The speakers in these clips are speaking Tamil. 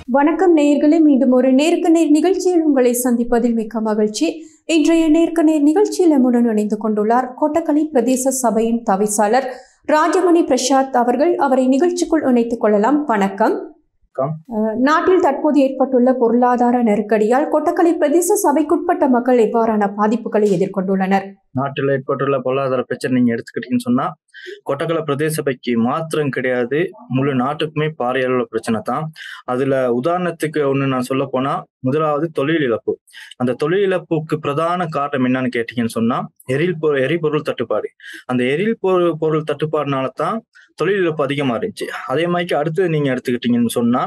வணக்கம் நேயர்களே மீண்டும் ஒரு நேருக்கு நேர் நிகழ்ச்சியில் உங்களை சந்திப்பதில் மிக்க மகிழ்ச்சி இன்றைய நேருக்கு நேர் நிகழ்ச்சியில் நம்முடன் இணைந்து கொண்டுள்ளார் கொட்டக்கலை பிரதேச சபையின் தவிசாளர் ராஜமணி பிரசாத் அவர்கள் அவரை நிகழ்ச்சிக்குள் இணைத்துக் கொள்ளலாம் வணக்கம் வணக்கம். அஹ், நாட்டில் தற்போது ஏற்பட்டுள்ள பொருளாதார நெருக்கடியால் கொட்டக்கலை பிரதேச சபைக்குட்பட்ட மக்கள் எவ்வாறான பாதிப்புகளை எதிர்கொண்டுள்ளனர் நாட்டில் ஏற்பட்டுள்ள பொருளாதார பிரச்சனை நீங்க எடுத்துக்கிட்டீங்கன்னு சொன்னா கொட்டக்கலை பிரதேச சபைக்கு மாத்திரம் கிடையாது முழு நாட்டுக்குமே பாரிய அளவுல பிரச்சனை தான் அதுல உதாரணத்துக்கு ஒண்ணு நான் சொல்ல போனா முதலாவது தொழில் இழப்பு அந்த தொழில் இழப்புக்கு பிரதான காரணம் என்னன்னு கேட்டீங்கன்னு சொன்னா எரில் பொ- எரிபொருள் தட்டுப்பாடு அந்த எரில் பொருள் பொருள் தட்டுப்பாடுனால தான் தொழில் இழப்பு அதிகமா இருந்துச்சு அதே மாதிரி அடுத்தது நீங்க எடுத்துக்கிட்டீங்கன்னு சொன்னா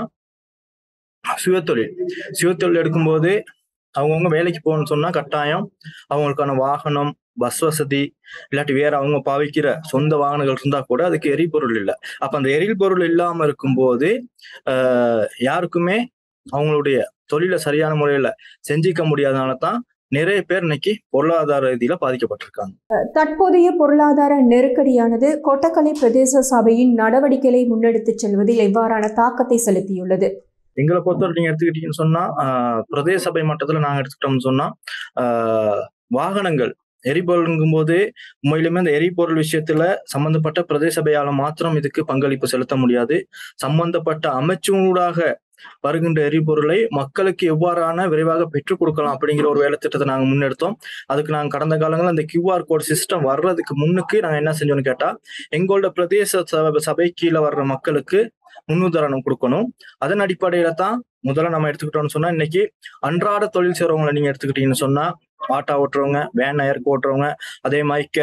சுயதொழில் சுயதொழில் எடுக்கும்போது அவங்கவுங்க வேலைக்கு போகணும்னு சொன்னா கட்டாயம் அவங்களுக்கான வாகனம் பஸ் வசதி இல்லாட்டி வேற அவங்க பாவிக்கிற சொந்த வாகனங்கள் இருந்தா கூட அதுக்கு எரிபொருள் இல்லை அப்ப அந்த எரிபொருள் இல்லாம இருக்கும்போது ஆஹ் யாருக்குமே அவங்களுடைய தொழிலை சரியான முறையில செஞ்சிக்க முடியாதனால தான் நிறைய பேர் இன்னைக்கு பொருளாதார ரீதியில பாதிக்கப்பட்டிருக்காங்க தற்போதைய பொருளாதார நெருக்கடியானது கொட்டக்கலை பிரதேச சபையின் நடவடிக்கைகளை முன்னெடுத்துச் செல்வதில் எவ்வாறான தாக்கத்தை செலுத்தியுள்ளது எங்களை பொறுத்தவரை நீங்க எடுத்துக்கிட்டீங்கன்னு சொன்னா ஆஹ் பிரதேச சபை மட்டத்துல நாங்க எடுத்துக்கிட்டோம்னு சொன்னா ஆஹ் வாகனங்கள் எரிபொருளுங்கும் போது உண்மையிலுமே இந்த எரிபொருள் விஷயத்துல சம்பந்தப்பட்ட பிரதேச சபையால மாத்திரம் இதுக்கு பங்களிப்பு செலுத்த முடியாது சம்பந்தப்பட்ட அமைச்சூடாக வருகின்ற எரிபொருளை மக்களுக்கு எவ்வாறான விரைவாக பெற்றுக் கொடுக்கலாம் அப்படிங்கிற ஒரு வேலை திட்டத்தை நாங்க முன்னெடுத்தோம் அதுக்கு நாங்க கடந்த காலங்களில் அந்த கியூஆர் கோட் சிஸ்டம் வர்றதுக்கு முன்னுக்கு நாங்க என்ன செஞ்சோம்னு கேட்டா எங்களோட பிரதேச சபை- சபை கீழே வர்ற மக்களுக்கு முன்னுதாரணம் கொடுக்கணும் அதன் அடிப்படையில தான் முதல்ல நம்ம எடுத்துக்கிட்டோம்னு சொன்னா இன்னைக்கு அன்றாட தொழில் செய்றவங்களை நீங்க எடுத்துக்கிட்டீங்கன்னு சொன்னா ஆட்டோ ஓட்டுறவங்க வேன் ஏர்க்கு ஓட்டுறவங்க அதே மாதிரிக்க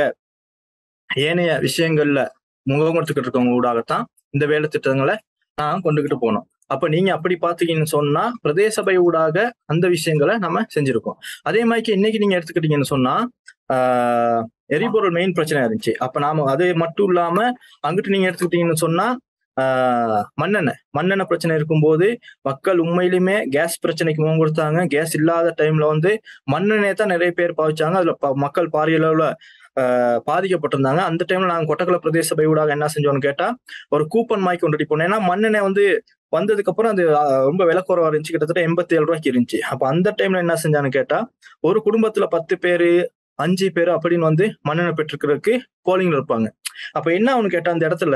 ஏனைய விஷயங்கள்ல முகம் கொடுத்துக்கிட்டு இருக்கவங்க ஊடாகத்தான் இந்த வேலை திட்டங்களை நான் கொண்டுகிட்டு போனோம் அப்ப நீங்க அப்படி பாத்தீங்கன்னு சொன்னா பிரதேச சபை ஊடாக அந்த விஷயங்களை நம்ம செஞ்சிருக்கோம் அதே மாதிரி இன்னைக்கு நீங்க எடுத்துக்கிட்டீங்கன்னு சொன்னா ஆஹ் எரிபொருள் மெயின் பிரச்சனையா இருந்துச்சு அப்ப நாம அது மட்டும் இல்லாம அங்கிட்டு நீங்க எடுத்துக்கிட்டீங்கன்னு சொன்னா ஆஹ் மண்ணெண்ணெய் மண்ணெண்ணெய் பிரச்சனை இருக்கும்போது மக்கள் உண்மையிலுமே கேஸ் பிரச்சனைக்கு முகம் கொடுத்தாங்க கேஸ் இல்லாத டைம்ல வந்து மண்ணெண்ணெய் தான் நிறைய பேர் பாவிச்சாங்க அதுல ப- மக்கள் பாரிய அளவுல ஆஹ் பாதிக்கப்பட்டிருந்தாங்க அந்த டைம்ல நாங்க கொட்டக்கலை பிரதேச சபை ஊடாக என்ன செஞ்சோம்னு கேட்டா ஒரு கூப்பன் மாய்க்கு கொண்டு போனோம் ஏன்னா மண்ணெண்ணெய் வந்து வந்ததுக்கு அப்புறம் அது ஆஹ், ரொம்ப விலை குறைவா இருந்துச்சு கிட்டத்தட்ட எண்பத்தி ஏழு ரூபாய்க்கு இருந்துச்சு அப்ப அந்த டைம்ல என்ன செஞ்சான்னு கேட்டா ஒரு குடும்பத்துல பத்து பேரு அஞ்சு பேரு அப்படின்னு வந்து மண்ணெண்ணெய் பெற்றுக்கிறதுக்கு போலிங்ல இருப்பாங்க அப்ப என்ன அவனு கேட்டா அந்த இடத்துல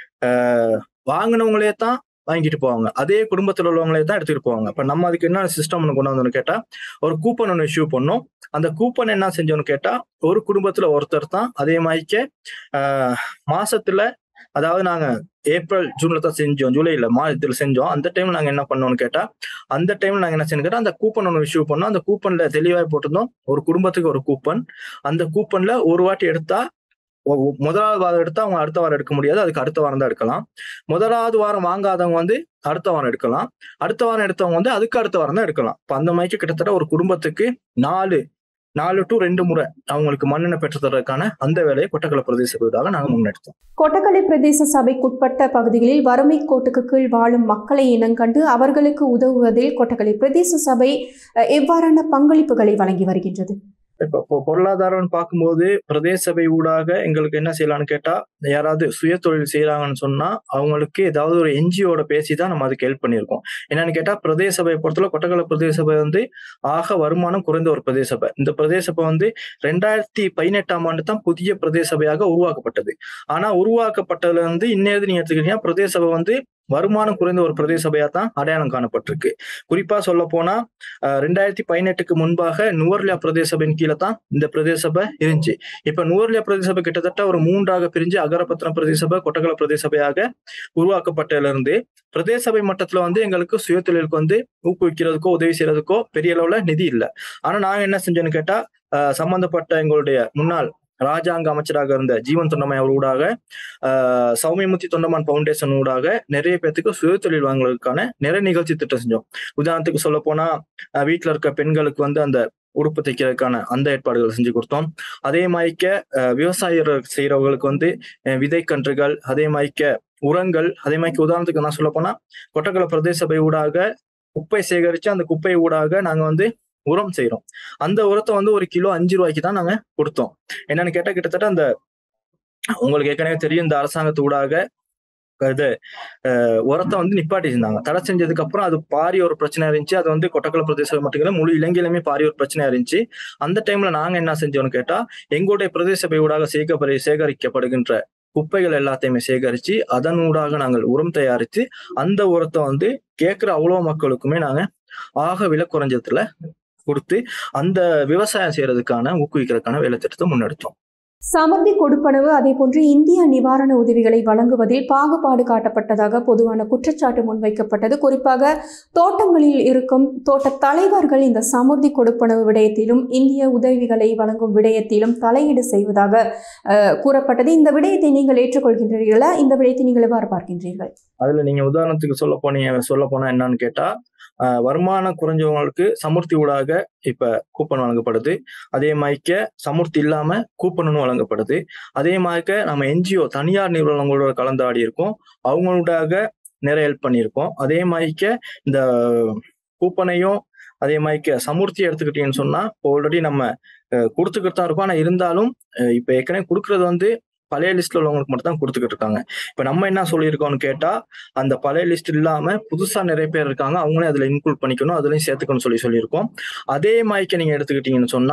ஆஹ், வாங்கினவங்களே தான் வாங்கிட்டு போவாங்க அதே குடும்பத்தில் உள்ளவங்களே தான் எடுத்துட்டு போவாங்க அப்ப நம்ம அதுக்கு என்ன சிஸ்டம் ஒன்று கொண்டு வந்தோம்னு கேட்டா ஒரு கூப்பன் ஒன்று இஷ்யூ பண்ணோம் அந்த கூப்பன் என்ன செஞ்சோம்னு கேட்டா ஒரு குடும்பத்துல ஒருத்தர் தான் அதே மாதிரிக்க ஆஹ், மாசத்துல அதாவது நாங்க ஏப்ரல் ஜூன்ல தான் செஞ்சோம் ஜூலைல மாதத்துல செஞ்சோம் அந்த டைம்ல நாங்க என்ன பண்ணோம்னு கேட்டா அந்த டைம்ல நாங்க என்ன செஞ்சோம் கேட்டா அந்த கூப்பன் ஒன்று இஷ்யூ பண்ணோம் அந்த கூப்பன்ல தெளிவாக போட்டிருந்தோம் ஒரு குடும்பத்துக்கு ஒரு கூப்பன் அந்த கூப்பன்ல ஒரு வாட்டி எடுத்தா ஒ- ஒ- முதலாவது வாரம் எடுத்தா அவங்க அடுத்த வாரம் எடுக்க முடியாது அதுக்கு அடுத்த வாரம் தான் எடுக்கலாம் முதலாவது வாரம் வாங்காதவங்க வந்து அடுத்த வாரம் எடுக்கலாம் அடுத்த வாரம் எடுத்தவங்க வந்து அதுக்கு அடுத்த வாரம் தான் எடுக்கலாம் இப்ப அந்த மாதிரி கிட்டத்தட்ட ஒரு குடும்பத்துக்கு நாலு நாலு டு ரெண்டு முறை அவங்களுக்கு மண்ணெண்ணெய் பெற்று தர்றதுக்கான அந்த வேலையை கொட்டக்கலை பிரதேச வீடாக நாங்க முன்னெடுத்தோம் கொட்டக்கலை பிரதேச சபைக்குட்பட்ட பகுதிகளில் வறுமை கோட்டுக்கு கீழ் வாழும் மக்களை இனங்கண்டு அவர்களுக்கு உதவுவதில் கொட்டக்கலை பிரதேச சபை அஹ், எவ்வாறான பங்களிப்புகளை வழங்கி வருகின்றது இப்ப இப்போ பொருளாதாரம்னு பார்க்கும்போது பிரதேச சபை ஊடாக எங்களுக்கு என்ன செய்யலாம்னு கேட்டா யாராவது சுய தொழில் செய்யறாங்கன்னு சொன்னா அவங்களுக்கு ஏதாவது ஒரு என்ஜிஓட பேசி தான் நம்ம அதுக்கு ஹெல்ப் பண்ணியிருக்கோம் என்னன்னு கேட்டா பிரதேச சபை பொறுத்தவரை கொட்டக்கலை பிரதேச சபை வந்து ஆக வருமானம் குறைந்த ஒரு பிரதேச சபை இந்த பிரதேச சபை வந்து ரெண்டாயிரத்தி பதினெட்டாம் ஆண்டு தான் புதிய பிரதேச சபையாக உருவாக்கப்பட்டது ஆனா உருவாக்கப்பட்டதுல இருந்து இன்னேது நீங்க எடுத்துக்கிட்டீங்கன்னா பிரதேச சபை வந்து வருமானம் குறைந்த ஒரு பிரதேச சபையா தான் அடையாளம் காணப்பட்டிருக்கு குறிப்பா சொல்ல போனா அஹ், ரெண்டாயிரத்தி பதினெட்டுக்கு முன்பாக நுவர்லியா பிரதேச சபையின் கீழே தான் இந்த பிரதேச சபை இருந்துச்சு இப்ப நுவர்லியா பிரதேச சபை கிட்டத்தட்ட ஒரு மூன்றாக பிரிஞ்சு அகரபத்திரம் பிரதேச சபை கொட்டகல பிரதேச சபையாக உருவாக்கப்பட்டதுல இருந்து பிரதேச சபை மட்டத்துல வந்து எங்களுக்கு சுயதொழிலுக்கு வந்து ஊக்குவிக்கிறதுக்கோ உதவி செய்யறதுக்கோ பெரிய அளவுல நிதி இல்லை ஆனா நாங்க என்ன செஞ்சோம்னு கேட்டா அஹ், சம்பந்தப்பட்ட எங்களுடைய முன்னாள் ராஜாங்க அமைச்சராக இருந்த ஜீவன் தொண்டமாய் அவர் ஊடாக ஆஹ் சௌமியமுத்தி தொண்டமான் பவுண்டேஷன் ஊடாக நிறைய பேத்துக்கு சுயதொழில் வாங்குறதுக்கான நிறைய நிகழ்ச்சி திட்டம் செஞ்சோம் உதாரணத்துக்கு சொல்ல போனா அஹ் வீட்டுல இருக்க பெண்களுக்கு வந்து அந்த உடுப்பு தைக்கிறதுக்கான அந்த ஏற்பாடுகள் செஞ்சு கொடுத்தோம் அதே மாதிரிக்க அஹ் விவசாயிகள் செய்யறவங்களுக்கு வந்து அஹ் விதைக்கன்றுகள் அதே மாதிரிக்க உரங்கள் அதே மாதிரி உதாரணத்துக்கு நான் சொல்ல போனா கொட்டக்கலை பிரதேச சபை ஊடாக குப்பை சேகரிச்சு அந்த குப்பை ஊடாக நாங்க வந்து உரம் செய்யறோம் அந்த உரத்தை வந்து ஒரு கிலோ அஞ்சு ரூபாய்க்கு தான் நாங்க கொடுத்தோம் என்னன்னு கேட்டா கிட்டத்தட்ட அந்த உங்களுக்கு ஏற்கனவே தெரியும் இந்த அரசாங்கத்து ஊடாக இது அஹ், உரத்தை வந்து நிப்பாட்டி இருந்தாங்க தடை செஞ்சதுக்கு அப்புறம் அது பாரிய ஒரு பிரச்சனை இருந்துச்சு அது வந்து கொட்டக்கல பிரதேசம் மட்டும் இல்ல முழு இலங்கையிலுமே பாரிய ஒரு பிரச்சனை இருந்துச்சு அந்த டைம்ல நாங்க என்ன செஞ்சோம்னு கேட்டா எங்களுடைய பிரதேச சபை ஊடாக சேகப்படு சேகரிக்கப்படுகின்ற குப்பைகள் எல்லாத்தையுமே சேகரிச்சு அதன் ஊடாக நாங்கள் உரம் தயாரித்து அந்த உரத்தை வந்து கேட்கிற அவ்வளவு மக்களுக்குமே நாங்க ஆக விலை குறைஞ்சதுல கொடுத்து அந்த விவசாயம் செய்யறதுக்கான ஊக்குவிக்கிறதுக்கான வேலை திட்டத்தை முன்னெடுத்தோம் சமர்த்தி கொடுப்பனவு அதேபோன்று இந்திய நிவாரண உதவிகளை வழங்குவதில் பாகுபாடு காட்டப்பட்டதாக பொதுவான குற்றச்சாட்டு முன்வைக்கப்பட்டது குறிப்பாக தோட்டங்களில் இருக்கும் தோட்ட தலைவர்கள் இந்த சமுர்த்தி கொடுப்பனவு விடயத்திலும் இந்திய உதவிகளை வழங்கும் விடயத்திலும் தலையீடு செய்வதாக அஹ், கூறப்பட்டது இந்த விடயத்தை நீங்கள் ஏற்றுக்கொள்கின்றீர்களா இந்த விடயத்தை நீங்கள் எவ்வாறு பார்க்கின்றீர்கள் அதுல நீங்க உதாரணத்துக்கு சொல்ல போனீங்க சொல்ல போனா என்னன்னு கேட்டா ஆஹ் வருமானம் குறைஞ்சவங்களுக்கு சமுர்த்தி ஊடாக இப்ப கூப்பன் வழங்கப்படுது அதே மாதிரிக்க சமுர்த்தி இல்லாம கூப்பனும் வழங்கப்படுது அதே மாதிரிக்க நம்ம என்ஜிஓ தனியார் நிறுவனங்களோட கலந்தாடி இருக்கோம் அவங்களோடாக நிறைய ஹெல்ப் பண்ணியிருக்கோம் அதே மாதிரிக்க இந்த கூப்பனையும் அதே மாதிரிக்க சமுர்த்தி எடுத்துக்கிட்டீங்கன்னு சொன்னா ஆல்ரெடி நம்ம அஹ், கொடுத்துக்கிட்டு தான் இருக்கோம் ஆனா இருந்தாலும் அஹ், இப்ப ஏற்கனவே கொடுக்கறது வந்து பழைய லிஸ்ட்ல உள்ளவங்களுக்கு மட்டும் தான் கொடுத்துக்கிட்டு இருக்காங்க இப்ப நம்ம என்ன சொல்லியிருக்கோம்னு கேட்டா அந்த பழைய லிஸ்ட் இல்லாம புதுசா நிறைய பேர் இருக்காங்க அவங்களே அதுல இன்க்ளூட் பண்ணிக்கணும் அதுலயும் சேர்த்துக்கணும்னு சொல்லி சொல்லியிருக்கோம் அதே மாதிரிக்கு நீங்க எடுத்துக்கிட்டீங்கன்னு சொன்னா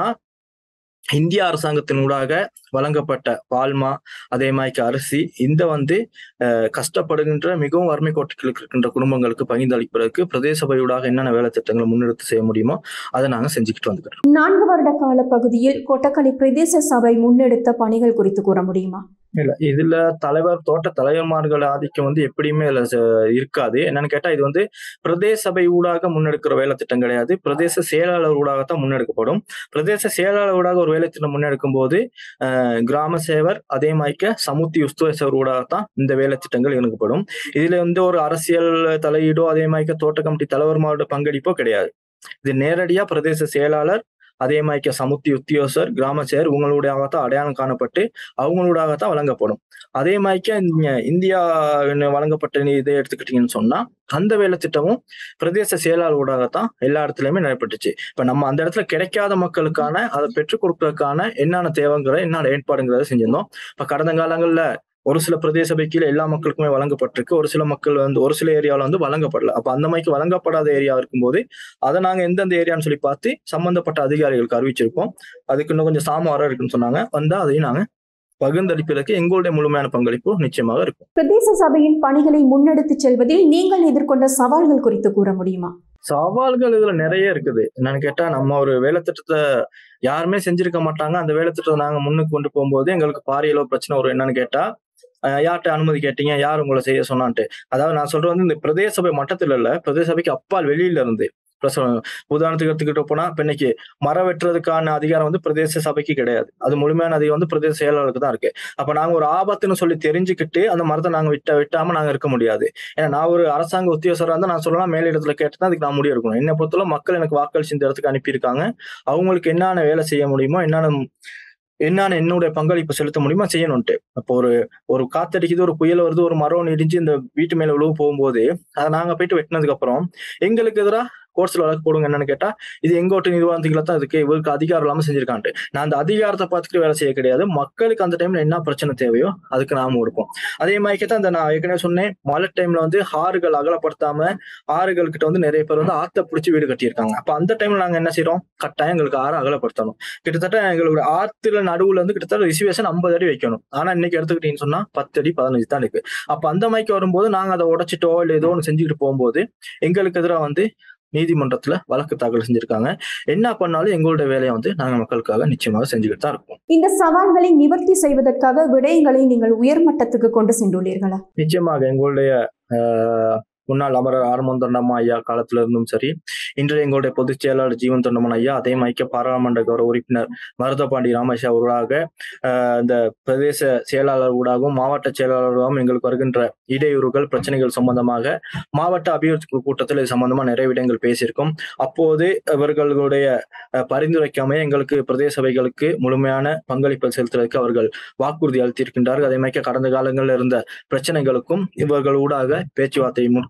இந்திய அரசாங்கத்தின் ஊடாக வழங்கப்பட்ட பால்மா அதே மாதிரிக்கு அரிசி இந்த வந்து அஹ், கஷ்டப்படுகின்ற மிகவும் வறுமை கோட்டுகளில் இருக்கின்ற குடும்பங்களுக்கு பகிர்ந்தளிப்பதற்கு பிரதேச சபையூடாக என்னென்ன வேலை திட்டங்களை முன்னெடுத்து செய்ய முடியுமோ அதை நாங்க செஞ்சுக்கிட்டு வந்துக்கிறோம் நான்கு வருட கால பகுதியில் கொட்டக்கலை பிரதேச சபை முன்னெடுத்த பணிகள் குறித்து கூற முடியுமா இல்ல இதுல தலைவர் தோட்ட தலைவர்மார்கள் ஆதிக்கம் வந்து எப்படியுமே இதுல ச- இருக்காது என்னன்னு கேட்டா இது வந்து பிரதேச சபை ஊடாக முன்னெடுக்கிற வேலை திட்டம் கிடையாது பிரதேச செயலாளர் ஊடாகத்தான் முன்னெடுக்கப்படும் பிரதேச செயலாளர் ஊடாக ஒரு வேலை திட்டம் முன்னெடுக்கும் போது அஹ், கிராம சேவர் அதே மாதிரிக்க சமுத்தி உஸ்துவ சேவர் ஊடாகத்தான் இந்த வேலை திட்டங்கள் இணக்கப்படும் இதுல வந்து ஒரு அரசியல் தலையீடோ அதே மாதிரிக்க தோட்ட கமிட்டி தலைவர்மாரோட பங்களிப்போ கிடையாது இது நேரடியா பிரதேச செயலாளர் அதே மாதிரிக்க சமுத்தி உத்தியோகர் கிராம சேர் உங்களுடையாகத்தான் அடையாளம் காணப்பட்டு அவங்களோடாகத்தான் வழங்கப்படும் அதே மாதிரிக்க இங்க இந்தியா வழங்கப்பட்ட இதை எடுத்துக்கிட்டீங்கன்னு சொன்னா அந்த வேலை திட்டமும் பிரதேச செயலாளரோடாகத்தான் எல்லா இடத்துலயுமே நடைபெற்றுச்சு இப்ப நம்ம அந்த இடத்துல கிடைக்காத மக்களுக்கான அதை பெற்றுக் கொடுக்கறதுக்கான என்னென்ன தேவைங்கிற என்னென்ன ஏற்பாடுங்கிறத செஞ்சிருந்தோம் இப்ப கடந்த காலங்கள்ல ஒரு சில பிரதேச சபை கீழே எல்லா மக்களுக்குமே வழங்கப்பட்டிருக்கு ஒரு சில மக்கள் வந்து ஒரு சில ஏரியாவில் வந்து வழங்கப்படல அப்ப அந்த மாதிரி வழங்கப்படாத ஏரியா இருக்கும்போது அதை நாங்க எந்தெந்த ஏரியான்னு சொல்லி பார்த்து சம்பந்தப்பட்ட அதிகாரிகளுக்கு அறிவிச்சிருக்கோம் அதுக்கு இன்னும் கொஞ்சம் சாம வர இருக்குன்னு சொன்னாங்க வந்தா அதையும் நாங்க பகிர்ந்தளிப்பதற்கு எங்களுடைய முழுமையான பங்களிப்பு நிச்சயமாக இருக்கும் பிரதேச சபையின் பணிகளை முன்னெடுத்துச் செல்வதில் நீங்கள் எதிர்கொண்ட சவால்கள் குறித்து கூற முடியுமா சவால்கள் இதுல நிறைய இருக்குது என்னன்னு கேட்டா நம்ம ஒரு வேலை திட்டத்தை யாருமே செஞ்சிருக்க மாட்டாங்க அந்த வேலை திட்டத்தை நாங்க முன்னுக்கு கொண்டு போகும்போது எங்களுக்கு பாரியளவு பிரச்சனை வரும் என்னன்னு கேட்டா அஹ் யார்கிட்ட அனுமதி கேட்டீங்க யார் உங்களை செய்ய சொன்னான்ட்டு அதாவது நான் சொல்றது வந்து இந்த பிரதேச சபை மட்டத்துல இல்ல பிரதேச சபைக்கு அப்பால் வெளியில இருந்து பிரச- உதாரணத்துக்கு எடுத்துக்கிட்டு போனா இப்ப இன்னைக்கு மரம் வெட்டுறதுக்கான அதிகாரம் வந்து பிரதேச சபைக்கு கிடையாது அது முழுமையான அதிகாரம் வந்து பிரதேச செயலாளருக்கு தான் இருக்கு அப்ப நாங்க ஒரு ஆபத்துன்னு சொல்லி தெரிஞ்சுக்கிட்டு அந்த மரத்தை நாங்க விட்ட விட்டாம நாங்க இருக்க முடியாது ஏன்னா நான் ஒரு அரசாங்க உத்தியோகஸ்தரா இருந்தா நான் சொல்லலாம் மேலிடத்துல கேட்டு தான் அதுக்கு நான் முடிவு எடுக்கணும் என்னை பொறுத்தவரை மக்கள் எனக்கு வாக்களிச்சு இந்த இடத்துக்கு அனுப்பியிருக்காங்க அவங்களுக்கு என்னென்ன வேலை செய்ய முடியுமோ என்னென்ன என்னென்ன என்னுடைய பங்களிப்பு செலுத்த முடியுமோ செய்யணும்ட்டு அப்போ ஒரு ஒரு காத்தடிக்குது ஒரு புயல் வருது ஒரு மரம் இடிஞ்சு இந்த வீட்டு மேல விழுவு போகும்போது அதை நாங்க போயிட்டு வெட்டினதுக்கு அப்புறம் எங்களுக்கு எதிராக கோர்ட்ஸ்ல வழக்கு போடுங்க என்னன்னு கேட்டா இது எங்கோட்ட நிர்வாகத்துக்குள்ள தான் இதுக்கு இவருக்கு அதிகாரம் இல்லாம செஞ்சிருக்கான்ட்டு நான் அந்த அதிகாரத்தை பார்த்துட்டு வேலை செய்ய கிடையாது மக்களுக்கு அந்த டைம்ல என்ன பிரச்சனை தேவையோ அதுக்கு நாம கொடுப்போம் அதே மாதிரி தான் அந்த நான் ஏற்கனவே சொன்னேன் மழை டைம்ல வந்து ஆறுகள் அகலப்படுத்தாம ஆறுகள் கிட்ட வந்து நிறைய பேர் வந்து ஆத்த பிடிச்சி வீடு கட்டியிருக்காங்க அப்ப அந்த டைம்ல நாங்க என்ன செய்றோம் கட்டாயம் எங்களுக்கு ஆறு அகலப்படுத்தணும் கிட்டத்தட்ட எங்களுக்கு ஆத்துல நடுவுல இருந்து கிட்டத்தட்ட ரிசர்வேஷன் ஐம்பது அடி வைக்கணும் ஆனா இன்னைக்கு எடுத்துக்கிட்டீங்கன்னு சொன்னா பத்து அடி பதினஞ்சு தான் இருக்கு அப்ப அந்த மாதிரி வரும்போது நாங்க அதை உடைச்சிட்டோ இல்ல ஏதோ ஒன்று செஞ்சுக்கிட்டு போகும்போது எங்களுக்கு எதிராக வந்து நீதிமன்றத்துல வழக்கு தாக்கல் செஞ்சிருக்காங்க என்ன பண்ணாலும் எங்களுடைய வேலையை வந்து நாங்க மக்களுக்காக நிச்சயமாக செஞ்சுக்கிட்டு தான் இருப்போம் இந்த சவால்களை நிவர்த்தி செய்வதற்காக விடயங்களை நீங்கள் உயர்மட்டத்துக்கு கொண்டு சென்றுள்ளீர்களா நிச்சயமாக எங்களுடைய ஆஹ், முன்னாள் அமரர் ஆர்மன் தொண்டம்மா ஐயா காலத்துல இருந்தும் சரி இன்றைய எங்களுடைய பொதுச் செயலாளர் ஜீவன் தொண்டமன் ஐயா அதே மைக்க பாராளுமன்ற கௌரவ உறுப்பினர் மருதபாண்டி ராமேஷா ஊடாக ஆஹ், இந்த பிரதேச செயலாளர் ஊடாகவும் மாவட்ட செயலாளராகவும் எங்களுக்கு வருகின்ற இடையூறுகள் பிரச்சனைகள் சம்பந்தமாக மாவட்ட அபிவிருத்தி குழு கூட்டத்தில் இது சம்பந்தமா நிறைய விடயங்கள் பேசியிருக்கோம் அப்போது இவர்களுடைய அஹ், பரிந்துரைக்கு அமைய எங்களுக்கு பிரதேச சபைகளுக்கு முழுமையான பங்களிப்பு செலுத்துவதற்கு அவர்கள் வாக்குறுதி அளித்திருக்கின்றார்கள் அதே மாதிரி கடந்த காலங்களில் இருந்த பிரச்சனைகளுக்கும் இவர்கள் ஊடாக பேச்சுவார்த்தையை முற்கொண்டு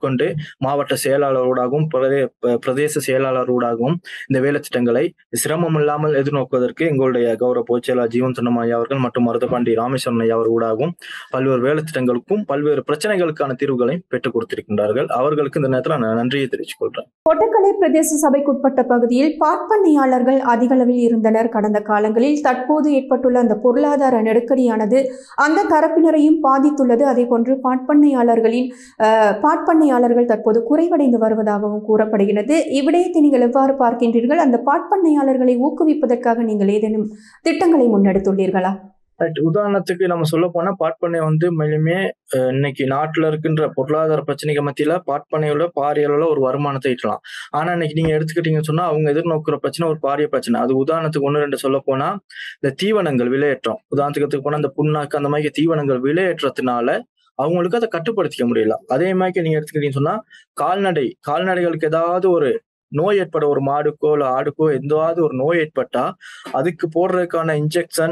மேற்கொண்டு மாவட்ட செயலாளரோடாகவும் பிரதே ப- பிரதேச செயலாளரோடாகவும் இந்த வேலை திட்டங்களை சிரமம் இல்லாமல் எதிர்நோக்குவதற்கு எங்களுடைய கௌரவ பொதுச்செயலாளர் ஜீவன் சொன்னம் ஐயா அவர்கள் மற்றும் மருதபாண்டி ராமேஸ்வரன் ஐயா அவர்களாகவும் பல்வேறு வேலை திட்டங்களுக்கும் பல்வேறு பிரச்சனைகளுக்கான தீர்வுகளையும் பெற்றுக் கொடுத்திருக்கின்றார்கள் அவர்களுக்கு இந்த நேரத்தில் நான் நன்றியை தெரிவித்துக் கொள்றேன் கொட்டக்கலை பிரதேச சபைக்குட்பட்ட பகுதியில் பாட்பண்ணையாளர்கள் அதிகளவில் இருந்தனர் கடந்த காலங்களில் தற்போது ஏற்பட்டுள்ள அந்த பொருளாதார நெருக்கடியானது அந்த தரப்பினரையும் பாதித்துள்ளது அதேபோன்று பாட்பண்ணையாளர்களின் அஹ், பாட்பண்ணையாளர்கள் தற்போது குறைவடைந்து வருவதாகவும் கூறப்படுகிறது இவ்விடயத்தை நீங்கள் எவ்வாறு பார்க்கின்றீர்கள் அந்த பாட்பண்ணையாளர்களை ஊக்குவிப்பதற்காக நீங்கள் ஏதேனும் திட்டங்களை முன்னெடுத்துள்ளீர்களா ரைட் உதாரணத்துக்கு நம்ம சொல்ல போனா பாட்பண்ணை வந்து மேலுமே அஹ், இன்னைக்கு நாட்டுல இருக்கின்ற பொருளாதார பிரச்சனைக்கு மத்தியில பாட்பண்ணையோட பாரிய அளவுல ஒரு வருமானத்தை ஈட்டலாம் ஆனா இன்னைக்கு நீங்க எடுத்துக்கிட்டீங்கன்னு சொன்னா அவங்க எதிர்நோக்குற பிரச்சனை ஒரு பாரிய பிரச்சனை அது உதாரணத்துக்கு ஒண்ணு ரெண்டு சொல்ல போனா இந்த தீவனங்கள் விலையேற்றம் உதாரணத்துக்கு எடுத்துக்க போனா இந்த புண்ணாக்கு அந்த மாதிரி தீவனங்கள் விலையேற்றத்தினால அவங்களுக்கு அதை கட்டுப்படுத்திக்க முடியல அதே மாதிரி நீங்க எடுத்துக்கிட்டீங்கன்னு சொன்னா கால்நடை கால்நடைகளுக்கு ஏதாவது ஒரு நோய் ஏற்பட ஒரு மாடுக்கோ இல்ல ஆடுக்கோ எந்தாவது ஒரு நோய் ஏற்பட்டா அதுக்கு போடுறதுக்கான இன்ஜெக்ஷன்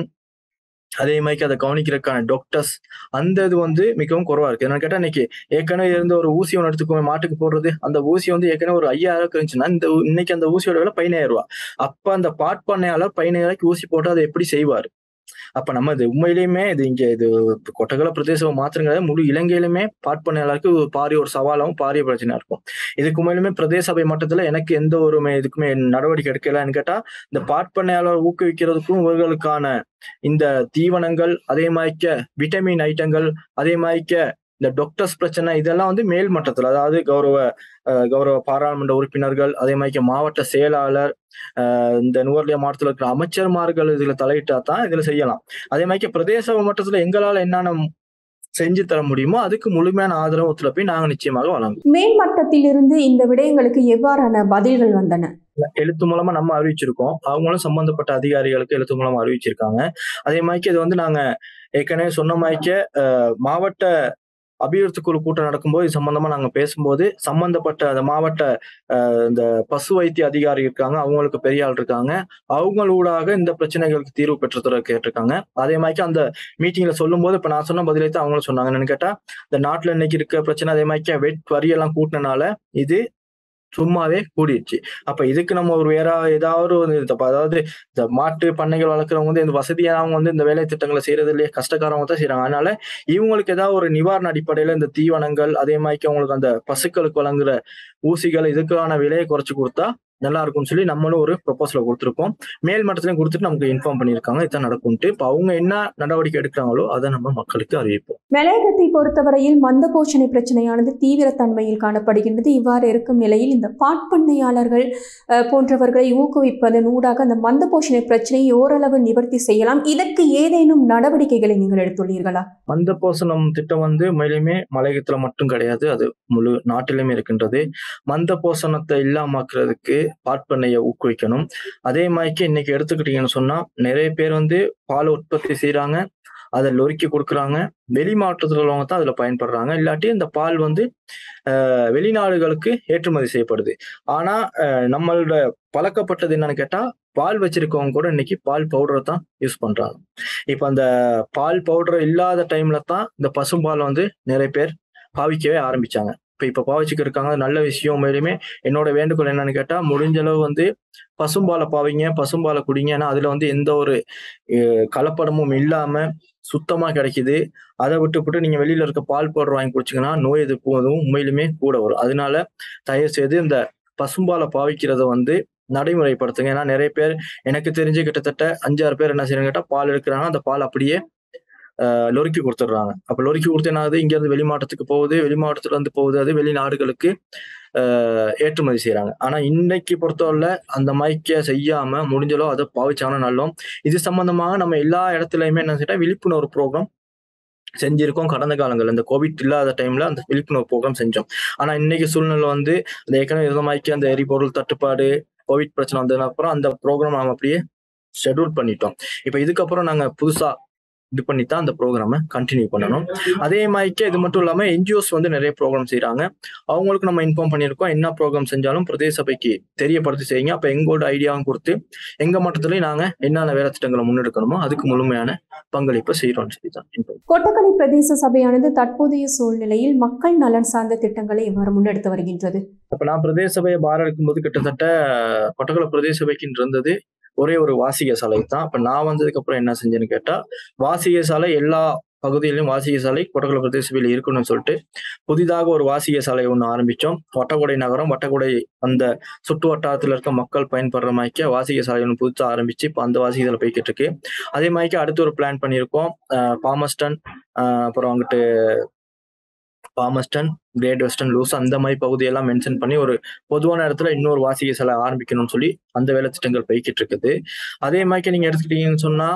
அதே மாதிரி அதை கவனிக்கிறதுக்கான டாக்டர்ஸ் அந்த இது வந்து மிகவும் குறைவா இருக்கு என்னன்னு கேட்டா இன்னைக்கு ஏற்கனவே இருந்த ஒரு ஊசி ஒன்று எடுத்துக்கோங்க மாட்டுக்கு போடுறது அந்த ஊசி வந்து ஏற்கனவே ஒரு ஐயாயிரம் இருந்துச்சுன்னா இந்த ஊ- இன்னைக்கு அந்த ஊசியோட விலை பதினாயிரம் ரூபாய் அப்ப அந்த பாட்பண்ணையாளர் பதினாயிரம் ஊசி போட்டு அதை எப்படி செய்வார் அப்ப நம்ம இது உண்மையிலேயுமே இது இங்க இது கொட்டகல பிரதேசம் மாத்திரங்கிறத முழு இலங்கையிலுமே பாட்பண்ணையாளருக்கு ஒரு பாரிய ஒரு சவாலாகவும் பாரிய பிரச்சனையா இருக்கும் இதுக்கு உண்மையிலுமே பிரதேச சபை மட்டத்துல எனக்கு எந்த ஒரு மே- இதுக்குமே நடவடிக்கை எடுக்கலன்னு கேட்டா இந்த பாட்பண்ணையாளர் ஊக்குவிக்கிறதுக்கும் இவர்களுக்கான இந்த தீவனங்கள் அதே மாதிரிக்க விட்டமின் ஐட்டங்கள் அதே மாதிரிக்க இந்த டாக்டர்ஸ் பிரச்சனை இதெல்லாம் வந்து மேல் மட்டத்துல அதாவது கௌரவ அஹ், கௌரவ பாராளுமன்ற உறுப்பினர்கள் அதே மாதிரிக்க மாவட்ட செயலாளர் அஹ், இந்த நுவர்லியா மாவட்டத்தில் இருக்கிற அமைச்சர்மார்கள் இதுல தலையிட்டா தான் இதுல செய்யலாம் அதே மாதிரிக்க பிரதேச மட்டத்துல எங்களால என்னென்ன செஞ்சு தர முடியுமோ அதுக்கு முழுமையான ஆதரவு ஒத்துழைப்பை நாங்க நிச்சயமாக வழங்குவோம் மேல் மட்டத்திலிருந்து இந்த விடயங்களுக்கு எவ்வாறான பதில்கள் வந்தன எழுத்து மூலமா நம்ம அறிவிச்சிருக்கோம் அவங்களும் சம்பந்தப்பட்ட அதிகாரிகளுக்கு எழுத்து மூலமா அறிவிச்சிருக்காங்க அதே மாதிரி இது வந்து நாங்க ஏற்கனவே சொன்ன மாதிரிக்க அஹ், மாவட்ட அபிவிருத்தி குழு கூட்டம் நடக்கும்போது இது சம்பந்தமா நாங்க பேசும்போது சம்பந்தப்பட்ட அந்த மாவட்ட அஹ், இந்த பசு வைத்திய அதிகாரி இருக்காங்க அவங்களுக்கு பெரிய ஆள் இருக்காங்க அவங்களூடாக இந்த பிரச்சனைகளுக்கு தீர்வு பெற்றுத்தர கேட்டிருக்காங்க அதே மாதிரி அந்த மீட்டிங்ல சொல்லும்போது இப்ப நான் சொன்ன பதிலை தான் அவங்களும் சொன்னாங்க என்னன்னு கேட்டா இந்த நாட்டுல இன்னைக்கு இருக்க பிரச்சனை அதே மாதிரி வெட் வரியெல்லாம் கூட்டினால இது சும்மாவே கூடிடுச்சு அப்ப இதுக்கு நம்ம ஒரு வேற ஏதாவது ஒரு இது- அப்ப அதாவது இந்த மாட்டு பண்ணைகள் வளர்க்குறவங்க வந்து இந்த வசதியானவங்க வந்து இந்த வேலை திட்டங்களை செய்யறது இல்லையே கஷ்டக்காரவங்க தான் செய்யறாங்க அதனால இவங்களுக்கு ஏதாவது ஒரு நிவாரண அடிப்படையில இந்த தீவனங்கள் அதே மாதிரி அவங்களுக்கு அந்த பசுக்களுக்கு வழங்குற ஊசிகள் இதுக்கான விலையை குறைச்சு கொடுத்தா நல்லா இருக்கும்னு சொல்லி நம்மளும் ஒரு ப்ரொபோசலை கொடுத்துருக்கோம் மேல் மட்டத்திலையும் கொடுத்துட்டு நமக்கு இன்ஃபார்ம் பண்ணியிருக்காங்க இதான் நடக்கும்ட்டு இப்போ அவங்க என்ன நடவடிக்கை எடுக்கிறாங்களோ அதை நம்ம மக்களுக்கு அறிவிப்போம் மலையகத்தை பொறுத்தவரையில் மந்த போஷணை பிரச்சனையானது தீவிரத்தன்மையில் காணப்படுகின்றது இவ்வாறு இருக்கும் நிலையில் இந்த பாட்பண்ணையாளர்கள் அஹ், போன்றவர்களை ஊக்குவிப்பதன் ஊடாக அந்த மந்த போஷணை பிரச்சனையை ஓரளவு நிவர்த்தி செய்யலாம் இதற்கு ஏதேனும் நடவடிக்கைகளை நீங்கள் எடுத்துள்ளீர்களா மந்த போசனம் திட்டம் வந்து மேலுமே மலையகத்துல மட்டும் கிடையாது அது முழு நாட்டிலுமே இருக்கின்றது மந்த போசனத்தை இல்லாமக்கிறதுக்கு பாட்பண்ணையை ஊக்குவிக்கணும் அதே மாதிரிக்கு இன்னைக்கு எடுத்துக்கிட்டீங்கன்னு சொன்னா நிறைய பேர் வந்து பால் உற்பத்தி செய்றாங்க அதை லொரிக்கி கொடுக்குறாங்க வெளி மாவட்டத்தில் உள்ளவங்க தான் அதுல பயன்படுறாங்க இல்லாட்டி இந்த பால் வந்து அஹ், வெளிநாடுகளுக்கு ஏற்றுமதி செய்யப்படுது ஆனா அஹ், நம்மளோட பழக்கப்பட்டது என்னன்னு கேட்டா பால் வச்சிருக்கவங்க கூட இன்னைக்கு பால் பவுடரை தான் யூஸ் பண்றாங்க இப்ப அந்த பால் பவுடர் இல்லாத டைம்ல தான் இந்த பசும்பாலை வந்து நிறைய பேர் பாவிக்கவே ஆரம்பிச்சாங்க இப்ப இப்ப பாவிச்சுக்க இருக்காங்க அது நல்ல விஷயம் மேலுமே என்னோட வேண்டுகோள் என்னன்னு கேட்டா முடிஞ்ச அளவு வந்து பசும்பாலை பாவிங்க பசும்பாலை குடிங்க ஏன்னா அதுல வந்து எந்த ஒரு அஹ், கலப்படமும் இல்லாம சுத்தமா கிடைக்குது அதை விட்டுப்புட்டு நீங்க வெளியில இருக்க பால் பவுடர் வாங்கி குடிச்சீங்கன்னா நோய் எதிர்ப்பு அதுவும் உண்மையிலுமே கூட வரும் அதனால தயவு செய்து இந்த பசும்பாலை பாவிக்கிறத வந்து நடைமுறைப்படுத்துங்க ஏன்னா நிறைய பேர் எனக்கு தெரிஞ்சு கிட்டத்தட்ட அஞ்சாறு பேர் என்ன செய்யறாங்க கேட்டா பால் எடுக்கிறாங்க அந்த பால் அப்படியே ஆஹ், லொரிக்கி கொடுத்துட்றாங்க அப்ப லொரிக்கி கொடுத்து என்ன ஆகுது இங்க இருந்து வெளி மாவட்டத்துக்கு போகுது வெளி மாவட்டத்துல இருந்து போகுது அது வெளிநாடுகளுக்கு ஆஹ், ஏற்றுமதி செய்யறாங்க ஆனா இன்னைக்கு பொறுத்தவரை அந்த மைக்க செய்யாம முடிஞ்சளோ அதை பாவிச்சாங்கன்னா நல்லோம் இது சம்பந்தமாக நம்ம எல்லா இடத்துலயுமே என்ன செய்யறோம் விழிப்புணர்வு ப்ரோக்ராம் செஞ்சிருக்கோம் கடந்த காலங்கள் இந்த கோவிட் இல்லாத டைம்ல அந்த விழிப்புணர்வு ப்ரோக்ராம் செஞ்சோம் ஆனா இன்னைக்கு சூழ்நிலை வந்து அந்த ஏற்கனவே இருந்த மாதிரி அந்த எரிபொருள் தட்டுப்பாடு கோவிட் பிரச்சனை வந்ததுக்கு அப்புறம் அந்த ப்ரோக்ராம் நாம அப்படியே ஷெட்யூல் பண்ணிட்டோம் இப்போ இதுக்கப்புறம் நாங்க புதுசா இது பண்ணி தான் அந்த ப்ரோக்ராமை கண்டினியூ பண்ணணும் அதே மாதிரிக்கே இது மட்டும் இல்லாமல் என்ஜிஓஸ் வந்து நிறைய ப்ரோக்ராம் செய்கிறாங்க அவங்களுக்கு நம்ம இன்ஃபார்ம் பண்ணியிருக்கோம் என்ன ப்ரோக்ராம் செஞ்சாலும் பிரதேச சபைக்கு தெரியப்படுத்தி செய்யுங்க அப்போ எங்களோட ஐடியாவும் கொடுத்து எங்கள் மட்டத்துலேயும் நாங்கள் என்னென்ன வேலை திட்டங்களை முன்னெடுக்கணுமோ அதுக்கு முழுமையான பங்களிப்பை செய்கிறோம்னு சொல்லி தான் inform கொட்டக்கலை பிரதேச சபையானது தற்போதைய சூழ்நிலையில் மக்கள் நலன் சார்ந்த திட்டங்களை எவ்வாறு முன்னெடுத்து வருகின்றது அப்ப நான் பிரதேச சபையை பார இருக்கும்போது கிட்டத்தட்ட கொட்டகுள பிரதேச சபைக்கு இருந்தது ஒரே ஒரு வாசிக சாலை தான் அப்ப நான் வந்ததுக்கு அப்புறம் என்ன செஞ்சேன்னு கேட்டா வாசிக சாலை எல்லா பகுதியிலும் வாசிக சாலை கொட்டகுள பிரதேச சபையில் இருக்கணும்னு சொல்லிட்டு புதிதாக ஒரு வாசிக சாலை ஒன்று ஆரம்பிச்சோம் வட்டக்குடை நகரம் வட்டக்குடை அந்த சுற்று வட்டாரத்தில் இருக்க மக்கள் பயன்படுற மாதிரிக்கு வாசிக சாலை ஒன்று புதுசாக ஆரம்பிச்சு இப்போ அந்த வாசிக சாலை போய்கிட்டு இருக்கு அதே மாதிரிக்கு அடுத்து ஒரு பிளான் பண்ணியிருக்கோம் அஹ் பாமஸ்டன் அஹ் அப்புறம் அங்கிட்டு பாமஸ்டன் கிரேட் வெஸ்டர்ன் லூஸ் அந்த மாதிரி பகுதியெல்லாம் மென்ஷன் பண்ணி ஒரு பொதுவான இடத்துல இன்னொரு வாசிகை சாலை ஆரம்பிக்கணும்னு சொல்லி அந்த வேலை திட்டங்கள் போய்கிட்டு இருக்குது அதே மாதிரி நீங்க எடுத்துக்கிட்டீங்கன்னு சொன்னா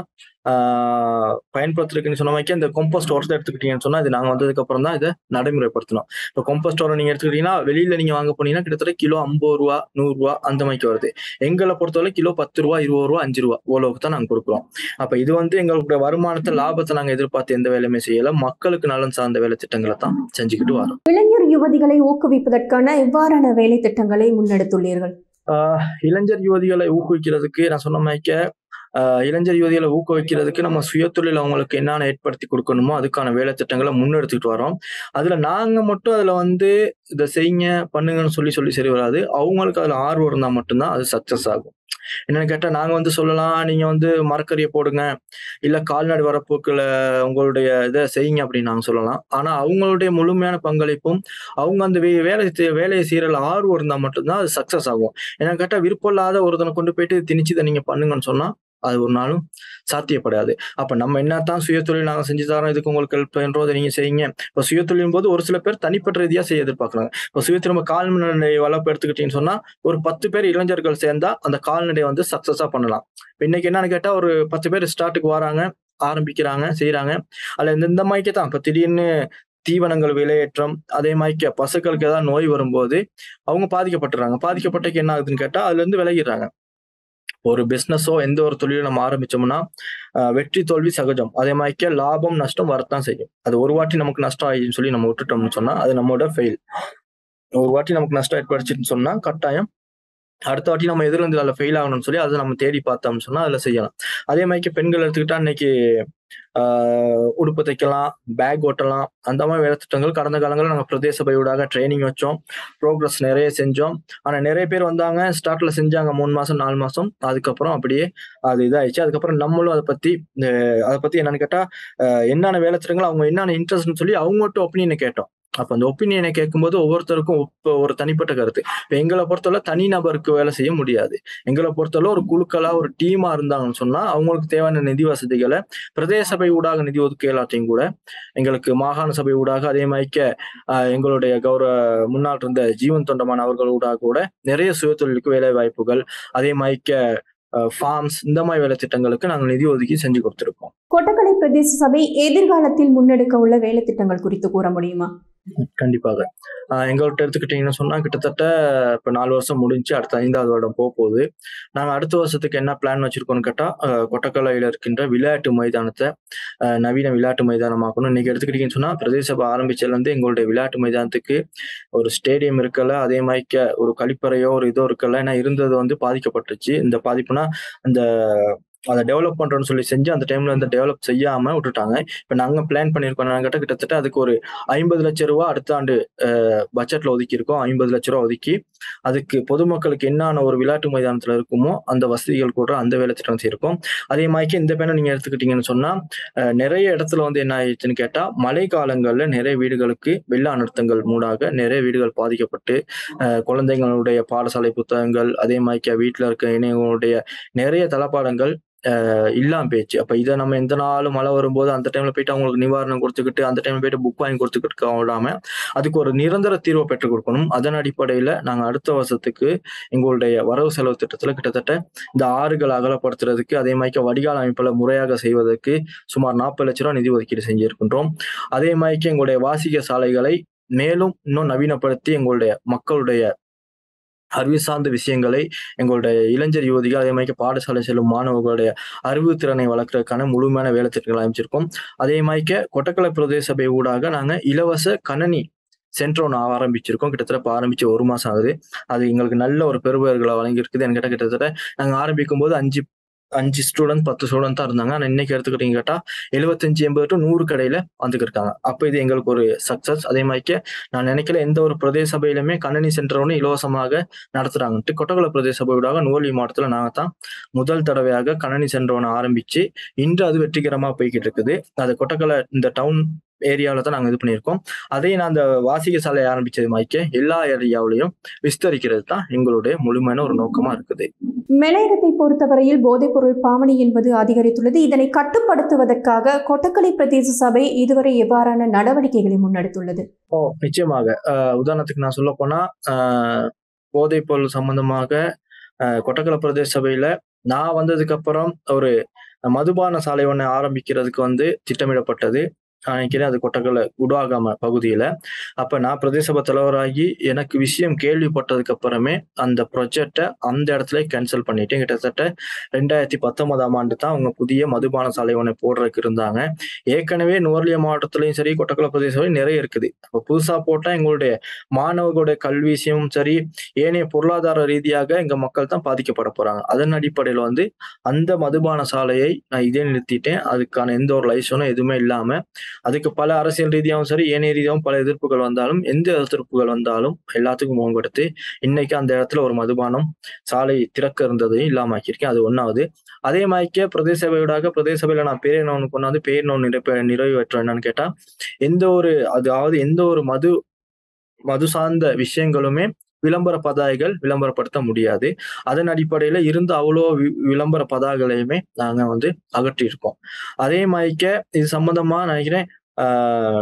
ஆஹ் பயன்படுத்துறதுக்குன்னு சொன்ன மாதிரி இந்த கொம்போஸ்ட் ஒர்த்தை எடுத்துக்கிட்டீங்கன்னு சொன்னா இது நாங்க வந்ததுக்கு அப்புறம் தான் இதை நடைமுறைப்படுத்தணும் இப்போ கொம்போஸ்ட் ஒரம் நீங்க எடுத்துக்கிட்டீங்கன்னா வெளியில நீங்க வாங்க போனீங்கன்னா கிட்டத்தட்ட கிலோ ஐம்பது ரூபா நூறு ரூபா அந்த மாதிரி வருது எங்களை பொறுத்தவரை கிலோ பத்து ரூபா இருபது ரூபா அஞ்சு ரூபா ஓலோவுக்கு தான் நாங்க கொடுக்குறோம் அப்ப இது வந்து எங்களுடைய வருமானத்தை லாபத்தை நாங்க எதிர்பார்த்து எந்த வேலையுமே செய்யல மக்களுக்கு நலன் சார்ந்த வேலை திட்டங்களை தான் செஞ்சுக்கிட்டு வரோம் இளைஞர் யுவதிகளை ஊக்குவிப்பதற்கான எவ்வாறான வேலை திட்டங்களை முன்னெடுத்துள்ளீர்கள் ஆஹ் இளைஞர் யுவதிகளை ஊக்குவிக்கிறதுக்கு நான் சொன்ன மாதிரிக்க ஆஹ் இளைஞர் யுவதிகளை ஊக்குவிக்கிறதுக்கு நம்ம சுயதொழில் அவங்களுக்கு என்னென்ன ஏற்படுத்தி கொடுக்கணுமோ அதுக்கான வேலை திட்டங்களை முன்னெடுத்துட்டு வரோம் அதுல நாங்க மட்டும் அதுல வந்து இதை செய்யுங்க பண்ணுங்கன்னு சொல்லி சொல்லி சரி வராது அவங்களுக்கு அதுல ஆர்வம் இருந்தா மட்டும்தான் அது சக்சஸ் ஆகும் என்னன்னு கேட்டா நாங்க வந்து சொல்லலாம் நீங்க வந்து மரக்கறியை போடுங்க இல்ல கால்நடை வரப்போக்குல உங்களுடைய இதை செய்யுங்க அப்படின்னு நாங்க சொல்லலாம் ஆனா அவங்களுடைய முழுமையான பங்களிப்பும் அவங்க அந்த வே- வேலை செய்- வேலையை செய்யறதுல ஆர்வம் இருந்தா மட்டும்தான் அது சக்சஸ் ஆகும் ஏன்னா கேட்டா விருப்பம் இல்லாத ஒருத்தனை கொண்டு போயிட்டு திணிச்சு இதை நீங்க பண்ணுங்கன்னு சொன்னா அது ஒரு நாளும் சாத்தியப்படாது அப்ப நம்ம என்னத்தான் சுயதொழில் நாங்க செஞ்சு தரோம் இதுக்கு உங்களுக்கு ஹெல்ப் பண்றோம் அதை நீங்க செய்யுங்க இப்போ சுயதொழிலும் போது ஒரு சில பேர் தனிப்பட்ட ரீதியா செய்ய எதிர்பார்க்கறாங்க இப்போ சுயதொழில் நம்ம கால்நடை வளர்ப்பு எடுத்துக்கிட்டீங்கன்னு சொன்னா ஒரு பத்து பேர் இளைஞர்கள் சேர்ந்தா அந்த கால்நடை வந்து சக்சஸா பண்ணலாம் இப்ப இன்னைக்கு என்னன்னு கேட்டா ஒரு பத்து பேர் ஸ்டார்ட்டுக்கு வராங்க ஆரம்பிக்கிறாங்க செய்யறாங்க அதுல இந்த இந்த மாதிரிக்கு தான் இப்ப திடீர்னு தீவனங்கள் விலையேற்றம் அதே மாதிரி பசுக்களுக்கு ஏதாவது நோய் வரும்போது அவங்க பாதிக்கப்பட்டுறாங்க பாதிக்கப்பட்டக்கு என்ன ஆகுதுன்னு கேட்டா அதுல இருந்து விலகிடுறாங்க ஒரு பிசினஸோ எந்த ஒரு தொழிலும் நம்ம ஆரம்பிச்சோம்னா அஹ், வெற்றி தோல்வி சகஜம் அதே மாதிரி லாபம் நஷ்டம் வரத்தான் செய்யும் அது ஒரு வாட்டி நமக்கு நஷ்டம் ஆயிடுச்சுன்னு சொல்லி நம்ம விட்டுட்டோம்னு சொன்னா அது நம்மளோட ஃபெயில் ஒரு வாட்டி நமக்கு நஷ்டம் ஏற்படுச்சுன்னு சொன்னா கட்டாயம் அடுத்த வாட்டி நம்ம எதிர்ந்து அதில் ஃபெயில் ஆகணும்னு சொல்லி அதை நம்ம தேடி பார்த்தோம்னு சொன்னா அதுல செய்யலாம் அதே மாதிரி பெண்கள் எடுத்துக்கிட்டா இன்னைக்கு ஆஹ் உடுப்பு தைக்கலாம் பேக் ஓட்டலாம் அந்த மாதிரி வேலை திட்டங்கள் கடந்த காலங்களில் நாங்கள் பிரதேச சபையூடாக ட்ரைனிங் வச்சோம் ப்ரோக்ரஸ் நிறைய செஞ்சோம் ஆனால் நிறைய பேர் வந்தாங்க ஸ்டார்ட்ல செஞ்சாங்க மூணு மாசம் நாலு மாசம் அதுக்கப்புறம் அப்படியே அது இதாயிடுச்சு அதுக்கப்புறம் நம்மளும் அதை பத்தி அஹ் அதை பத்தி என்னன்னு கேட்டா அஹ் என்னென்ன வேலை திட்டங்கள் அவங்க என்னென்ன இன்ட்ரெஸ்ட்னு சொல்லி அவங்ககிட்ட ஒப்பீனியனை கேட்டோம் அப்ப அந்த ஒப்பீனியனை கேட்கும்போது ஒவ்வொருத்தருக்கும் ஒப்ப- ஒரு தனிப்பட்ட கருத்து இப்ப எங்களை பொறுத்தவரை தனி நபருக்கு வேலை செய்ய முடியாது எங்களை பொறுத்தவரை ஒரு குழுக்களா ஒரு டீமா இருந்தாங்கன்னு சொன்னா அவங்களுக்கு தேவையான நிதி வசதிகளை பிரதேச சபை ஊடாக நிதி ஒதுக்க எல்லாத்தையும் கூட எங்களுக்கு மாகாண சபை ஊடாக அதே மாதிரிக்க ஆஹ், எங்களுடைய கௌரவ முன்னாள் இருந்த ஜீவன் தொண்டமான் அவர்கள் ஊடாக கூட நிறைய சுயதொழிலுக்கு வேலை வாய்ப்புகள் அதே மாதிரிக்க ஃபார்ம்ஸ் இந்த மாதிரி வேலை திட்டங்களுக்கு நாங்கள் நிதி ஒதுக்கி செஞ்சு கொடுத்துருக்கோம் கொட்டக்கலை பிரதேச சபை எதிர்காலத்தில் முன்னெடுக்க உள்ள வேலை திட்டங்கள் குறித்து கூற முடியுமா கண்டிப்பாக ஆஹ் எங்கள்கிட்ட எடுத்துக்கிட்டீங்கன்னு சொன்னா கிட்டத்தட்ட இப்ப நாலு வருஷம் முடிஞ்சு அடுத்த ஐந்தாவது வருடம் போக போகுது நாங்க அடுத்த வருஷத்துக்கு என்ன பிளான் வச்சிருக்கோம்னு கேட்டா ஆஹ் கொட்டக்கலையில இருக்கின்ற விளையாட்டு மைதானத்தை ஆஹ் நவீன விளையாட்டு மைதானமாக்கணும் இன்னைக்கு எடுத்துக்கிட்டீங்கன்னு சொன்னா பிரதேச சபை ஆரம்பிச்சதுல இருந்து எங்களுடைய விளையாட்டு மைதானத்துக்கு ஒரு ஸ்டேடியம் இருக்கல அதே மாதிரி ஒரு கழிப்பறையோ ஒரு இதோ இருக்கல ஏன்னா இருந்தது வந்து பாதிக்கப்பட்டுச்சு இந்த பாதிப்புனா அந்த அதை டெவலப் பண்றோம்னு சொல்லி செஞ்சு அந்த டைம்ல வந்து டெவலப் செய்யாம விட்டுட்டாங்க இப்ப நாங்க பிளான் பண்ணிருக்கோம் நாங்க கிட்ட கிட்டத்தட்ட அதுக்கு ஒரு ஐம்பது லட்சம் ரூபாய் அடுத்த ஆண்டு பட்ஜெட்ல ஒதுக்கி இருக்கோம் ஐம்பது லட்ச ரூபா ஒதுக்கி அதுக்கு பொதுமக்களுக்கு என்னென்ன ஒரு விளையாட்டு மைதானத்துல இருக்குமோ அந்த வசதிகள் கூட அந்த வேலை திட்டம் செய்யிருக்கோம் அதே மாதிரி இந்த பேனை நீங்க எடுத்துக்கிட்டீங்கன்னு சொன்னா அஹ், நிறைய இடத்துல வந்து என்ன ஆயிடுச்சுன்னு கேட்டா மழை காலங்கள்ல நிறைய வீடுகளுக்கு வெள்ள அனர்த்தங்கள் மூடாக நிறைய வீடுகள் பாதிக்கப்பட்டு அஹ், குழந்தைங்களுடைய பாடசாலை புத்தகங்கள் அதே மாதிரி வீட்டுல இருக்க இணையங்களுடைய நிறைய தளபாடங்கள் அஹ் இல்லாம போயிடுச்சு அப்ப இதை நம்ம எந்த நாளும் மழை வரும்போது அந்த டைம்ல போயிட்டு அவங்களுக்கு நிவாரணம் கொடுத்துக்கிட்டு அந்த டைம்ல போயிட்டு புக் வாங்கி கொடுத்துக்கிட்டு விடாம அதுக்கு ஒரு நிரந்தர தீர்வை பெற்றுக் கொடுக்கணும் அதன் அடிப்படையில நாங்க அடுத்த வருஷத்துக்கு எங்களுடைய வரவு செலவு திட்டத்துல கிட்டத்தட்ட இந்த ஆறுகள் அகலப்படுத்துறதுக்கு அதே மாதிரி வடிகால் அமைப்புல முறையாக செய்வதற்கு சுமார் நாற்பது லட்ச ரூபாய் நிதி ஒதுக்கீடு செஞ்சிருக்கின்றோம் அதே மாதிரி எங்களுடைய வாசிக சாலைகளை மேலும் இன்னும் நவீனப்படுத்தி எங்களுடைய மக்களுடைய அறிவு சார்ந்த விஷயங்களை எங்களுடைய இளைஞர் யுவதிகள் அதே மாதிரி பாடசாலை செல்லும் மாணவர்களுடைய அறிவு திறனை வளர்க்கறதுக்கான முழுமையான வேலை திட்டங்கள் அமைச்சிருக்கோம் அதே மாதிரி கொட்டக்கலை பிரதேச சபை ஊடாக நாங்க இலவச கணனி சென்டர் ஒன்று ஆரம்பிச்சிருக்கோம் கிட்டத்தட்ட இப்போ ஆரம்பிச்சு ஒரு மாசம் ஆகுது அது எங்களுக்கு நல்ல ஒரு பெறுபேறுகளை வழங்கியிருக்குது என்கிட்ட கிட்டத்தட்ட நாங்க ஆரம்பிக்கும் போது அஞ்சு அஞ்சு ஸ்டூடெண்ட் பத்து ஸ்டூடெண்ட் தான் இருந்தாங்க ஆனா இன்னைக்கு எடுத்துக்கிட்டீங்க கேட்டா எழுபத்தஞ்சு எண்பது டு நூறு கடையில வந்துட்டு இருக்காங்க அப்ப இது எங்களுக்கு ஒரு சக்சஸ் அதே மாதிரி நான் நினைக்கல எந்த ஒரு பிரதேச சபையிலுமே கணனி சென்டர் ஒன்று இலவசமாக நடத்துறாங்கன்ட்டு கொட்டகுள பிரதேச சபையோட நூலி மாவட்டத்துல நாங்க தான் முதல் தடவையாக கணனி சென்டர் ஒன்று ஆரம்பிச்சு இன்று அது வெற்றிகரமா போய்கிட்டு இருக்குது அது கொட்டக்கலை இந்த டவுன் ஏரியாவில தான் நாங்க இது பண்ணியிருக்கோம் அதே நான் அந்த வாசிக சாலை ஆரம்பிச்சது மாய்க்க எல்லா ஏரியாவிலையும் விஸ்தரிக்கிறது தான் எங்களுடைய முழுமையான ஒரு நோக்கமா இருக்குது மெலையகத்தை பொறுத்தவரையில் போதைப்பொருள் பாவனை என்பது அதிகரித்துள்ளது இதனை கட்டுப்படுத்துவதற்காக கொட்டக்கலை பிரதேச சபை இதுவரை எவ்வாறான நடவடிக்கைகளை முன்னெடுத்துள்ளது ஓ நிச்சயமாக அஹ் உதாரணத்துக்கு நான் சொல்ல போனா அஹ் போதைப் பொருள் சம்பந்தமாக அஹ் கொட்டக்கலை பிரதேச சபையில நான் வந்ததுக்கு அப்புறம் ஒரு மதுபான சாலை ஒன்று ஆரம்பிக்கிறதுக்கு வந்து திட்டமிடப்பட்டது நான் நினைக்கிறேன் அது கொட்டக்கலை குடாகாம பகுதியில அப்ப நான் பிரதேச சபை தலைவராகி எனக்கு விஷயம் கேள்விப்பட்டதுக்கு அப்புறமே அந்த ப்ரொஜெக்டை அந்த இடத்துல கேன்சல் பண்ணிட்டேன் கிட்டத்தட்ட ரெண்டாயிரத்தி பத்தொன்பதாம் ஆண்டு தான் அவங்க புதிய மதுபான சாலை ஒன்று போடுறதுக்கு இருந்தாங்க ஏற்கனவே நுவர்லியா மாவட்டத்திலையும் சரி கொட்டக்கலை பிரதேசம் நிறைய இருக்குது அப்ப புதுசா போட்டா எங்களுடைய மாணவர்களுடைய கல்வி விஷயமும் சரி ஏனைய பொருளாதார ரீதியாக எங்க மக்கள் தான் பாதிக்கப்பட போறாங்க அதன் அடிப்படையில் வந்து அந்த மதுபான சாலையை நான் இதே நிறுத்திட்டேன் அதுக்கான எந்த ஒரு லைசனும் எதுவுமே இல்லாம அதுக்கு பல அரசியல் ரீதியாகவும் சரி ஏனைய ரீதியாகவும் பல எதிர்ப்புகள் வந்தாலும் எந்த எதிர்ப்புகள் வந்தாலும் எல்லாத்துக்கும் முகம் கொடுத்து இன்னைக்கு அந்த இடத்துல ஒரு மதுபானம் சாலை திறக்க இருந்ததையும் இல்லாம ஆக்கியிருக்கேன் அது ஒன்னாவது அதே மாதிரிக்கே பிரதேச சபையோடாக பிரதேச சபையில நான் பேர் நோன் கொண்டாந்து பேர் நோன் நிறைவே நிறைவேற்றேன் என்னன்னு கேட்டா எந்த ஒரு அதாவது எந்த ஒரு மது மது சார்ந்த விஷயங்களுமே விளம்பர பதாகைகள் விளம்பரப்படுத்த முடியாது அதன் அடிப்படையில இருந்த அவ்வளோ வி- விளம்பர பதாகைகளையுமே நாங்க வந்து அகற்றியிருக்கோம் அதே மாதிரிக்க இது சம்பந்தமா நினைக்கிறேன் ஆஹ்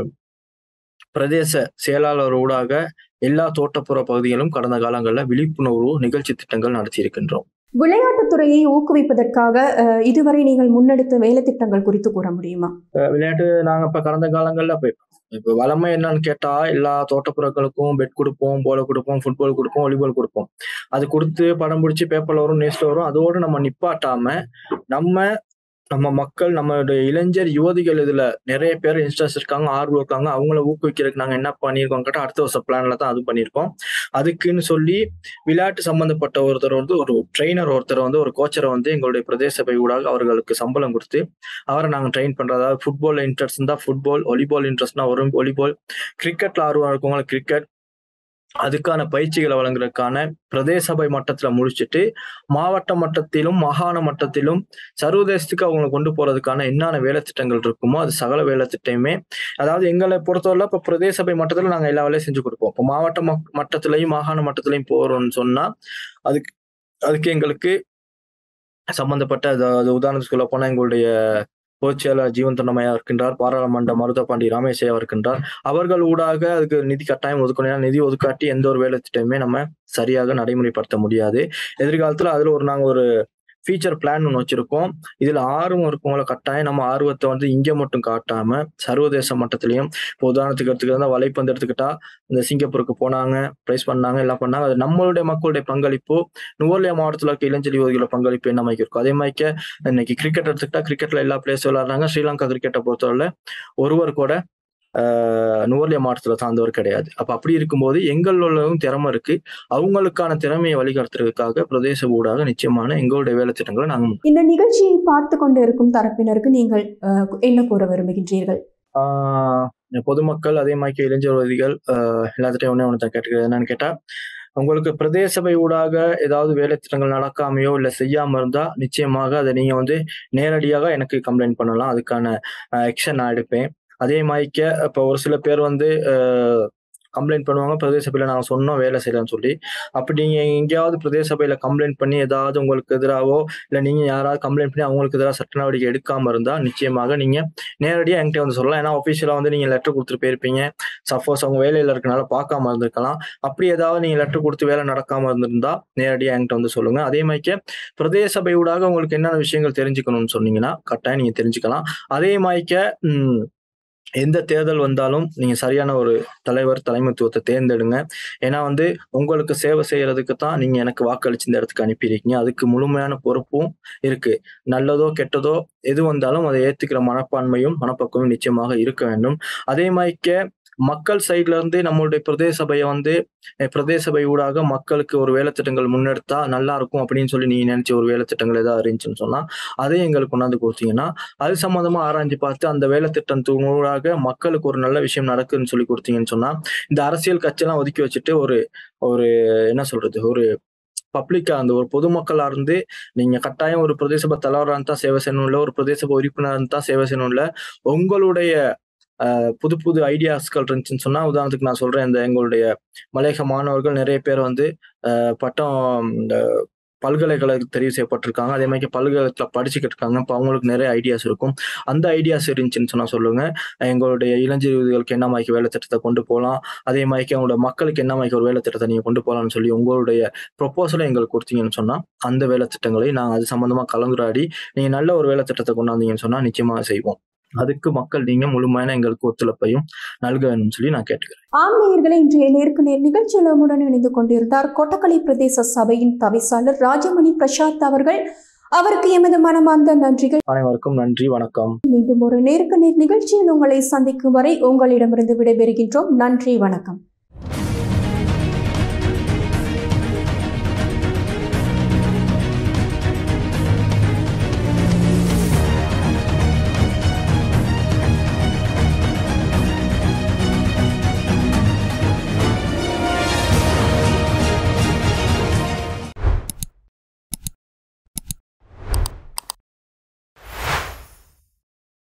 பிரதேச செயலாளர் ஊடாக எல்லா தோட்டப்புற பகுதிகளும் கடந்த காலங்களில் விழிப்புணர்வு நிகழ்ச்சி திட்டங்கள் நடத்தி இருக்கின்றோம் விளையாட்டுத்துறையை ஊக்குவிப்பதற்காக அஹ், இதுவரை நீங்கள் முன்னெடுத்த வேலை திட்டங்கள் குறித்து கூற முடியுமா அஹ் விளையாட்டு நாங்க இப்ப கடந்த காலங்கள்ல இப்ப இப்ப வளமை என்னன்னு கேட்டா எல்லா தோட்டப்புறங்களுக்கும் பெட் கொடுப்போம் போல கொடுப்போம் ஃபுட்பால் கொடுப்போம் வாலிபால் கொடுப்போம் அது கொடுத்து படம் பிடிச்சி பேப்பர்ல வரும் நியூஸ்ல வரும் அதோடு நம்ம நிப்பாட்டாம நம்ம நம்ம மக்கள் நம்மளுடைய இளைஞர் யுவதிகள் இதுல நிறைய பேர் இன்ட்ரெஸ்ட் இருக்காங்க ஆர்வம் இருக்காங்க அவங்கள ஊக்குவிக்கிறதுக்கு நாங்க என்ன பண்ணியிருக்கோம் கேட்டா அடுத்த வருஷம் பிளான்ல தான் அது பண்ணியிருக்கோம் அதுக்குன்னு சொல்லி விளையாட்டு சம்பந்தப்பட்ட ஒருத்தர் வந்து ஒரு ட்ரெயினர் ஒருத்தர் வந்து ஒரு கோச்சரை வந்து எங்களுடைய பிரதேச சபை ஊடாக அவர்களுக்கு சம்பளம் கொடுத்து அவரை நாங்கள் ட்ரெயின் பண்றோம் அதாவது ஃபுட்பால் இன்ட்ரெஸ்ட் இருந்தால் ஃபுட்பால் வாலிபால் இன்ட்ரெஸ்ட்னா வரும் வாலிபால் கிரிக்கெட்ல ஆர்வம் இருக்கவங்க கிரிக்கெட் அதுக்கான பயிற்சிகளை வழங்குறதுக்கான பிரதேச சபை மட்டத்துல முடிச்சுட்டு மாவட்ட மட்டத்திலும் மாகாண மட்டத்திலும் சர்வதேசத்துக்கு அவங்களை கொண்டு போறதுக்கான என்னென்ன வேலை திட்டங்கள் இருக்குமோ அது சகல வேலை திட்டமே அதாவது எங்களை பொறுத்தவரை இப்ப பிரதேச சபை மட்டத்துல நாங்க எல்லா வேலையும் செஞ்சு கொடுப்போம் இப்போ மாவட்ட மக்- மட்டத்திலையும் மாகாண மட்டத்திலையும் போறோம்னு சொன்னா அதுக்கு அதுக்கு எங்களுக்கு சம்பந்தப்பட்ட அதாவது உதாரணத்துக்கு சொல்ல போனா எங்களுடைய பொதுச்செயலாளர் ஜீவன் தொண்டமையா இருக்கின்றார் பாராளுமன்ற மருதபாண்டி ராமேஸ்வரியா இருக்கின்றார் அவர்கள் ஊடாக அதுக்கு நிதி கட்டாயம் ஒதுக்கணும் ஏன்னா நிதி ஒதுக்காட்டி எந்த ஒரு வேலை திட்டமே நம்ம சரியாக நடைமுறைப்படுத்த முடியாது எதிர்காலத்துல அதுல ஒரு நாங்க ஒரு ஃபீச்சர் பிளான் ஒன்று வச்சிருக்கோம் இதுல ஆர்வம் இருக்கவங்கள கட்டாயம் நம்ம ஆர்வத்தை வந்து இங்க மட்டும் காட்டாம சர்வதேச மட்டத்திலையும் இப்போ உதாரணத்துக்கு எடுத்துக்கிட்டா வலைப்பந்து எடுத்துக்கிட்டா இந்த சிங்கப்பூருக்கு போனாங்க பிரைஸ் பண்ணாங்க எல்லாம் பண்ணாங்க அது நம்மளுடைய மக்களுடைய பங்களிப்பு நுவர்லியா மாவட்டத்தில் இருக்க இளைஞர் யுவதிகளோட பங்களிப்பு என்ன மாதிரி இருக்கும் அதே மாதிரி இன்னைக்கு கிரிக்கெட் எடுத்துக்கிட்டா கிரிக்கெட்ல எல்லா பிளேயர்ஸ் விளையாடுறாங்க ஸ்ரீலங்கா கிரிக்கெட்டை பொறுத்தவரை ஒருவர் கூட ஆஹ், நுவர்லியா மாவட்டத்துல சார்ந்தவர் கிடையாது அப்ப அப்படி இருக்கும்போது எங்களோடவும் திறமை இருக்கு அவங்களுக்கான திறமையை வழிகாட்டுறதுக்காக பிரதேச ஊடாக நிச்சயமான எங்களுடைய வேலை திட்டங்களை நாங்க இந்த நிகழ்ச்சியை பார்த்து கொண்டு இருக்கும் தரப்பினருக்கு நீங்கள் அஹ், என்ன கூற விரும்புகின்றீர்கள் ஆஹ் பொதுமக்கள் அதே மாதிரி இளைஞர்வாதிகள் ஆஹ் எல்லாத்துட்டையும் ஒண்ணே ஒன்று தான் கேட்டுக்கிறது என்னன்னு கேட்டா உங்களுக்கு பிரதேச சபை ஊடாக ஏதாவது வேலை திட்டங்கள் நடக்காமையோ இல்லை செய்யாம இருந்தா நிச்சயமாக அதை நீங்க வந்து நேரடியாக எனக்கு கம்ப்ளைண்ட் பண்ணலாம் அதுக்கான ஆக்ஷன் நான் எடுப்பேன் அதே மாதிரிக்க இப்போ ஒரு சில பேர் வந்து கம்ப்ளைண்ட் பண்ணுவாங்க பிரதேச சபையில நாங்கள் சொன்னோம் வேலை செய்யலன்னு சொல்லி அப்படி நீங்க எங்கேயாவது பிரதேச சபையில கம்ப்ளைண்ட் பண்ணி ஏதாவது உங்களுக்கு எதிராகவோ இல்லை நீங்க யாராவது கம்ப்ளைண்ட் பண்ணி அவங்களுக்கு எதிராக சட்ட நடவடிக்கை எடுக்காம இருந்தா நிச்சயமாக நீங்க நேரடியாக என்கிட்ட வந்து சொல்லலாம் ஏன்னா ஒஃபிஷியலாக வந்து நீங்கள் லெட்டர் கொடுத்துட்டு போயிருப்பீங்க சப்போஸ் அவங்க வேலையில் இருக்கனால பார்க்காம இருந்திருக்கலாம் அப்படி ஏதாவது நீங்கள் லெட்டர் கொடுத்து வேலை நடக்காம இருந்திருந்தா நேரடியாக என்கிட்ட வந்து சொல்லுங்க அதே மாதிரிக்கு பிரதேச சபை ஊடாக உங்களுக்கு என்னென்ன விஷயங்கள் தெரிஞ்சுக்கணும்னு சொன்னீங்கன்னா கட்டாயம் நீங்கள் தெரிஞ்சுக்கலாம் அதே மாதிரிக்க ம், எந்த தேர்தல் வந்தாலும் நீங்க சரியான ஒரு தலைவர் தலைமைத்துவத்தை தேர்ந்தெடுங்க ஏன்னா வந்து உங்களுக்கு சேவை செய்யறதுக்கு தான் நீங்க எனக்கு வாக்களிச்சு இந்த இடத்துக்கு அனுப்பியிருக்கீங்க அதுக்கு முழுமையான பொறுப்பும் இருக்கு நல்லதோ கெட்டதோ எது வந்தாலும் அதை ஏத்துக்கிற மனப்பான்மையும் மனப்பக்குவமும் நிச்சயமாக இருக்க வேண்டும் அதே மாதிரிக்க மக்கள் சைட்ல இருந்து நம்மளுடைய பிரதேச சபையை வந்து அஹ், பிரதேச சபை ஊடாக மக்களுக்கு ஒரு வேலை திட்டங்கள் முன்னெடுத்தா நல்லா இருக்கும் அப்படின்னு சொல்லி நீங்க நினைச்ச ஒரு வேலை திட்டங்கள் ஏதாவது இருந்துச்சுன்னு சொன்னா அதையும் எங்களுக்கு கொண்டாந்து கொடுத்தீங்கன்னா அது சம்பந்தமா ஆராய்ஞ்சு பார்த்து அந்த வேலை திட்டம் ஊடாக மக்களுக்கு ஒரு நல்ல விஷயம் நடக்குதுன்னு சொல்லி கொடுத்தீங்கன்னு சொன்னா இந்த அரசியல் கட்சியெல்லாம் ஒதுக்கி வச்சுட்டு ஒரு ஒரு என்ன சொல்றது ஒரு பப்ளிக்கா அந்த ஒரு பொதுமக்களா இருந்து நீங்க கட்டாயம் ஒரு பிரதேச சபை தலைவராக இருந்தா சேவை செய்யணும் இல்ல ஒரு பிரதேச சபை உறுப்பினர் இருந்தா சேவை செய்யணும் இல்ல உங்களுடைய அஹ், புது புது ஐடியாஸ்கள் இருந்துச்சுன்னு சொன்னா உதாரணத்துக்கு நான் சொல்றேன் இந்த எங்களுடைய மலையக மாணவர்கள் நிறைய பேர் வந்து அஹ், பட்டம் இந்த பல்கலைக்கழக தெரிவு செய்யப்பட்டிருக்காங்க அதே மாதிரி பல்கலைக்கழகத்தில் படிச்சுக்கிட்டு இருக்காங்க இப்போ அவங்களுக்கு நிறைய ஐடியாஸ் இருக்கும் அந்த ஐடியாஸ் இருந்துச்சுன்னு சொன்னா சொல்லுங்க எங்களுடைய இளஞ்சிறுவர்களுக்கு என்ன மாதிரி வேலை திட்டத்தை கொண்டு போகலாம் அதே மாதிரி அவங்களோட மக்களுக்கு என்ன மாதிரி ஒரு வேலை திட்டத்தை நீங்க கொண்டு போகலாம்னு சொல்லி உங்களுடைய ப்ரொப்போசலை எங்களுக்கு கொடுத்தீங்கன்னு சொன்னா அந்த வேலை திட்டங்களை நாங்கள் அது சம்பந்தமா கலந்துராடி நீங்க நல்ல ஒரு வேலை திட்டத்தை கொண்டாந்தீங்கன்னு சொன்னா நிச்சயமா செய்வோம் அதுக்கு மக்கள் நீங்க முழுமையான எங்களுக்கு ஒத்துழைப்பையும் நல்க வேணும்னு சொல்லி நான் கேட்டுக்கிறேன் ஆம் நேயர்களே இன்றைய நேருக்கு நேர் நிகழ்ச்சியில் நம்முடன் இணைந்து கொண்டிருந்தார் கொட்டக்கலை பிரதேச சபையின் தவிசாளர் ராஜமணி பிரசாத் அவர்கள் அவருக்கு எமது மனமார்ந்த நன்றிகள் அனைவருக்கும் நன்றி வணக்கம் மீண்டும் ஒரு நேருக்கு நேர் நிகழ்ச்சியில் உங்களை சந்திக்கும் வரை உங்களிடமிருந்து விடைபெறுகின்றோம் நன்றி வணக்கம்